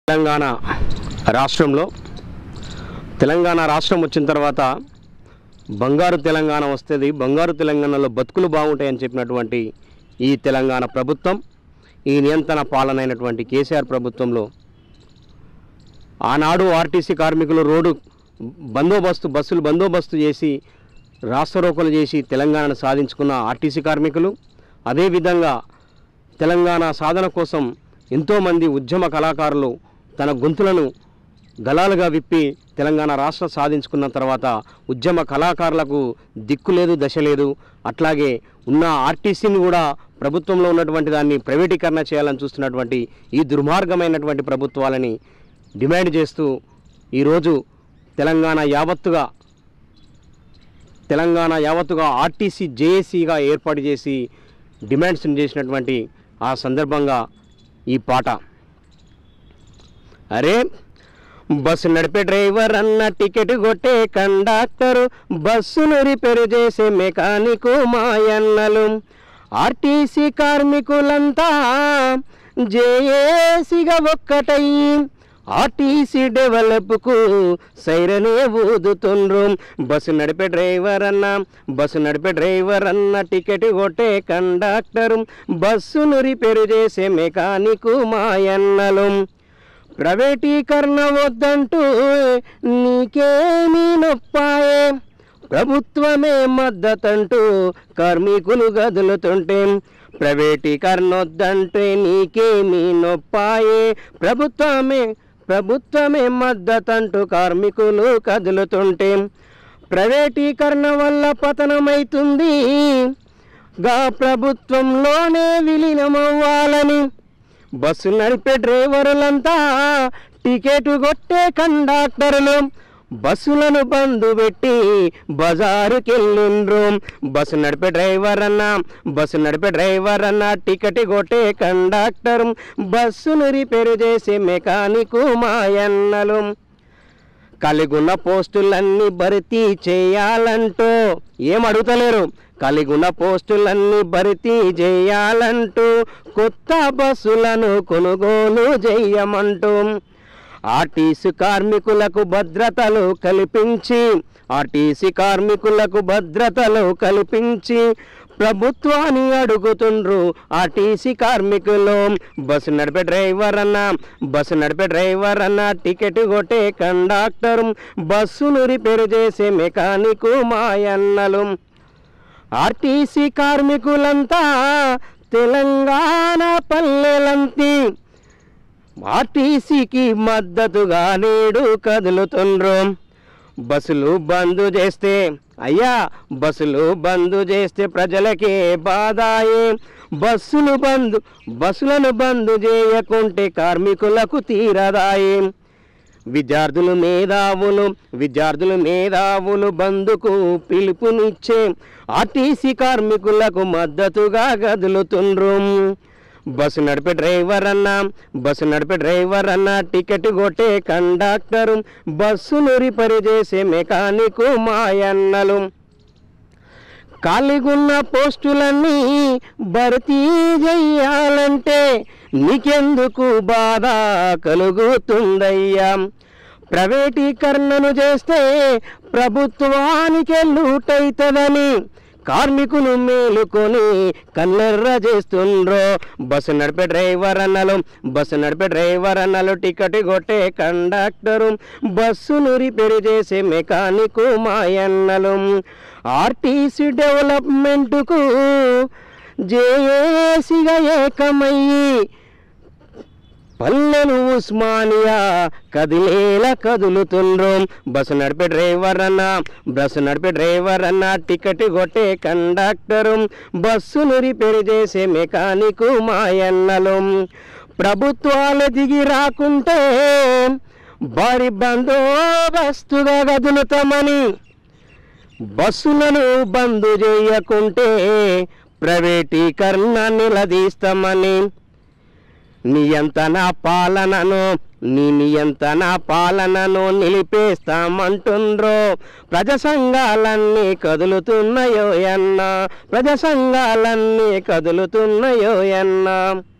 తెలంగాణ రాష్ట్రంలో తెలంగాణ రాష్ట్రం వచ్చిన తర్వాత బంగారు తెలంగాణ వస్తుంది బంగారు తెలంగాణలో బతుకులు బాగుంటాయని చెప్పినటువంటి ఈ తెలంగాణ ప్రభుత్వం ఈ నియంత్రణ పాలన అయినటువంటి కేసీఆర్ ప్రభుత్వంలో ఆనాడు ఆర్టీసీ కార్మికులు రోడ్డు బందోబస్తు బస్సులు బందోబస్తు చేసి రాస్తారోకలు చేసి తెలంగాణను సాధించుకున్న ఆర్టీసీ కార్మికులు అదేవిధంగా తెలంగాణ సాధన కోసం ఎంతోమంది ఉద్యమ కళాకారులు తన గొంతులను గలాలుగా విప్పి తెలంగాణ రాష్ట్రం సాధించుకున్న తర్వాత ఉద్యమ కళాకారులకు దిక్కు లేదు దశ లేదు అట్లాగే ఉన్న ఆర్టీసీని కూడా ప్రభుత్వంలో ఉన్నటువంటి దాన్ని ప్రైవేటీకరణ చేయాలని చూస్తున్నటువంటి ఈ దుర్మార్గమైనటువంటి ప్రభుత్వాలని డిమాండ్ చేస్తూ ఈరోజు తెలంగాణ యావత్తుగా తెలంగాణ యావత్తుగా ఆర్టీసీ జేఏసీగా ఏర్పాటు చేసి డిమాండ్స్ చేసినటువంటి ఆ సందర్భంగా ఈ పాట అరే బస్సు నడిపే డ్రైవర్ అన్న టికెట్ కొట్టే కండక్టరు బస్సును రిపేరు చేసే మెకానికు మాయన్నలు ఆర్టీసీ కార్మికులంతా జేఏసీగా ఒక్కటయ్యి ఆర్టీసీ డెవలప్కు సైరనే ఊదుతుండ్రు బస్సు నడిపే డ్రైవర్ అన్న బస్సు నడిపే డ్రైవర్ అన్న టికెట్ కొట్టే కండక్టరు బస్సును రిపేరు చేసే మెకానికు మాయన్నలు ప్రైవేటీకరణ వద్దంటూ నీకేమీ నొప్పాయే ప్రభుత్వమే మద్దతంటూ కార్మికులు గదులుతుంటే ప్రైవేటీకరణ వద్దంటే నీకేమీ నొప్పాయే ప్రభుత్వమే ప్రభుత్వమే మద్దతంటూ కార్మికులు కదులుతుంటే ప్రైవేటీకరణ వల్ల పతనమైతుంది గా ప్రభుత్వంలోనే విలీనమవ్వాలని బస్సు నడిపే డ్రైవరులంతా టికెట్ కొట్టే కండక్టర్లు బస్సులను బందు పెట్టి బజారుకెళ్ళిండ్రు బస్సు నడిపే డ్రైవర్ అన్న బస్సు నడిపే డ్రైవర్ అన్న టికెట్ కొట్టే కండక్టర్ బస్సును రిపేరు చేసే మెకానికు మాయన్నలు కలిగున్న పోస్టులన్నీ భర్తీ చేయాలంటూ ఏం అడుగుతలేరు కలిగున్న పోస్టులన్నీ భర్తీ చేయాలంటూ కొత్త బస్సులను కొనుగోలు చేయమంటూ ఆర్టీసీ కార్మికులకు భద్రతలు కల్పించి ఆర్టీసీ కార్మికులకు భద్రతలు కల్పించి ప్రభుత్వాన్ని అడుగుతుండ్రు ఆర్టీసీ కార్మికులు బస్సు నడిపే డ్రైవర్ అన్న బస్సు నడిపే డ్రైవర్ అన్న టికెట్ కొట్టే కండక్టర్ బస్సును రిపేరు చేసే మెకానికు మాయన్నలు ఆర్టీసీ కార్మికులంతా తెలంగాణ పల్లెలంతి ఆర్టీసీకి మద్దతుగా నేడు కదులుతుండ్రు బస్సులు బంద్ చేస్తే అయ్యా బస్సులు బంద్ చేస్తే ప్రజలకే బాధాయే బస్సులు బంద్ బస్సులను బంద్ చేయకుంటే కార్మికులకు తీరదాయే విద్యార్థులు మేధావులు విద్యార్థులు మేధావులు బంధుకు పిలుపునిచ్చే ఆర్టీసీ కార్మికులకు మద్దతుగా కదులుతుండ్రు బస్సు నడిపే డ్రైవర్ అన్న బస్సు నడిపే డ్రైవర్ అన్న టికెట్ కొట్టే కండక్టర్ బస్సును రిపేరు చేసే మెకానికు మాయన్నలు ఖాళీగున్న పోస్టులన్నీ భర్తీ చెయ్యాలంటే నీకెందుకు బాధ కలుగుతుందయ్యా ప్రైవేటీకరణను చేస్తే ప్రభుత్వానికి లూటైతదని కార్మికులు మేలుకొని కన్నెర్ర చేస్తుండ్రో బస్సు నడిపే డ్రైవర్ అన్నలు బస్సు నడిపే డ్రైవర్ అన్నలు టికెట్ కొట్టే కండక్టరు బస్సును రిపేరు చేసే మెకానికు మాయన్నలు ఆర్టీసీ డెవలప్మెంట్కు జేఏసీగా ఏకమయ్యి పల్లెను ఉస్మానియా కదిలేలా కదులుతుండ్రు బస్సు నడిపే డ్రైవర్ అన్న బస్సు నడిపే డ్రైవర్ అన్న టికెట్ కొట్టే కండక్టరు బస్సును రిపేరు చేసే మెకానికు మాయన్నలు ప్రభుత్వాలు దిగి రాకుంటే భారీ బందోబస్తుగా కదులుతామని బస్సులను బంద్ చేయకుంటే ప్రైవేటీకరణ నిలదీస్తామని నియంత్రణ పాలనను నీ నియంత్రణ పాలనను నిలిపేస్తామంటుండ్రో ప్రజా సంఘాలన్నీ కదులుతున్నాయో అన్న ప్రజా సంఘాలన్నీ కదులుతున్నాయో అన్న